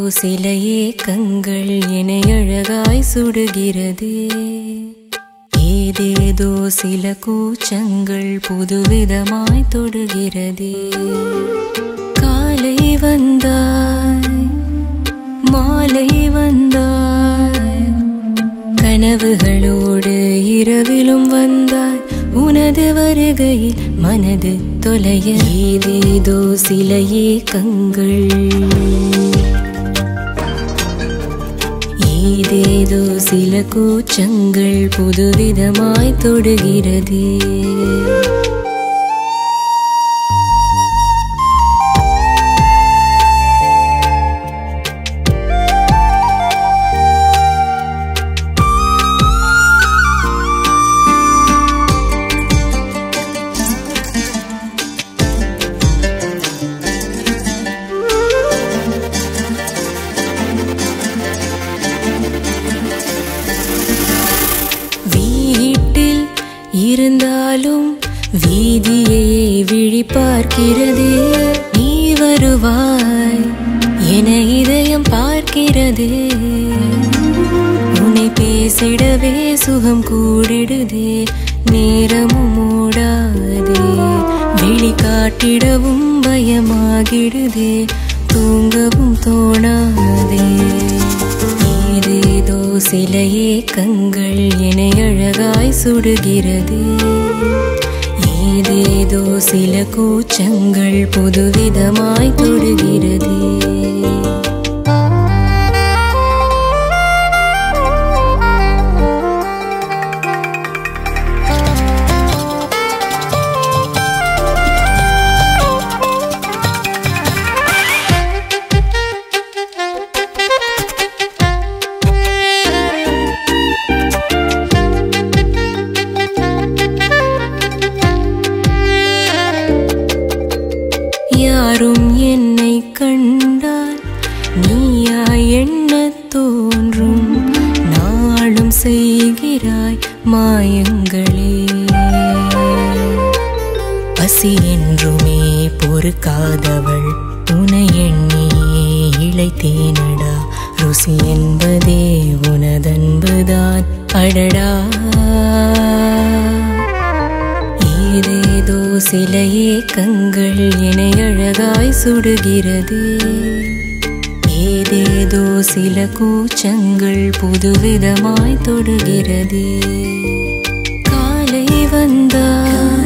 சில ஏக்கங்கள் என்னை அழகாய் சுடுகிறதே ஏதேதோ சில கூச்சங்கள் புதுவிதமாய் தொடுகிறதே காலை வந்தாய் மாலை வந்தாய் கனவுகளோடு இரவிலும் வந்தாய் உனது வருகையில் மனது தொலைய ஏதேதோ சில ஏக்கங்கள் ஏதேதோ சில கூச்சங்கள் புதுவிதமாய் தொடுகிறதே வீட்டில் இருந்தாலும் வீதியை விழி பார்க்கிறதே நீ வருவாய் என இதயம் பார்க்கிறதே உன்னை பேசிடவே சுகம் கூடிடுதே நேரமும் ஓடாதே வெளி காட்டிடவும் பயமாகிடுதே தூங்கவும் தோணாதே ஏதேதோ சில ஏக்கங்கள் என்னை அழகாய் சுடுகிறதே ஏதேதோ சில கூச்சங்கள் புதுவிதமாய் தொடுகிறதே யாரும் என்னை கண்டால் நீயா எண்ணத் தோன்றும் நாளும் செய்கிறாய் மாயங்களே பசி என்றுமே பொறுக்காதவள் உனை எண்ணியே இழைத்தேனடா ருசி என்பதே உனதன்புதான் அடடா ஏதேதோ சில ஏக்கங்கள் என்னை அழகாய் சுடுகிறதே ஏதேதோ சில கூச்சங்கள் புதுவிதமாய் தொடுகிறதே காலை வந்தாய்